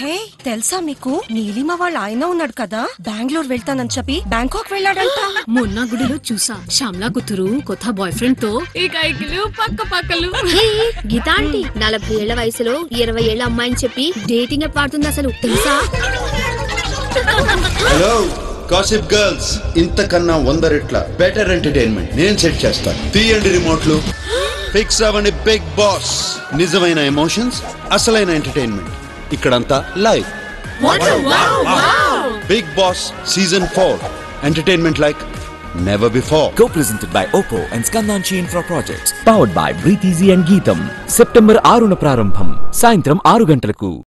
హే తెలుసా మీకు నీలిమ వాళ్ళ ఆయన ఉన్నాడు కదా బెంగళూరు వెళ్తానని చెప్పి బ్యాంకాక్ వెళ్ళాడంట మొన్న గుడిలో చూసా శ్యామ్లా కూతురు కొత్త బాయ్ ఫ్రెండ్ తో ఈ కైకిలు పక్క పక్కలు గీత ఆంటీ నలభై ఏళ్ల వయసులో ఇరవై ఏళ్ల అమ్మాయిని చెప్పి డేటింగ్ యాప్ వాడుతుంది అసలు తెలుసా హలో కాసిప్ గర్ల్స్ ఇంతకన్నా వంద రెట్ల బెటర్ ఎంటర్టైన్మెంట్ నేను సెట్ చేస్తాను తీయండి రిమోట్లు ఫిక్స్ అవ్వండి బిగ్ బాస్ నిజమైన ఎమోషన్స్ అసలైన ఎంటర్టైన్మెంట్ ఇక్కడంతా live Bigg Boss season four entertainment like never before Co-presented by Oppo and Skandanchi Infra Projects. Powered by Breathe Easy and Geetam. September ఆరున ప్రారంభం సాయంత్రం ఆరు గంటలకు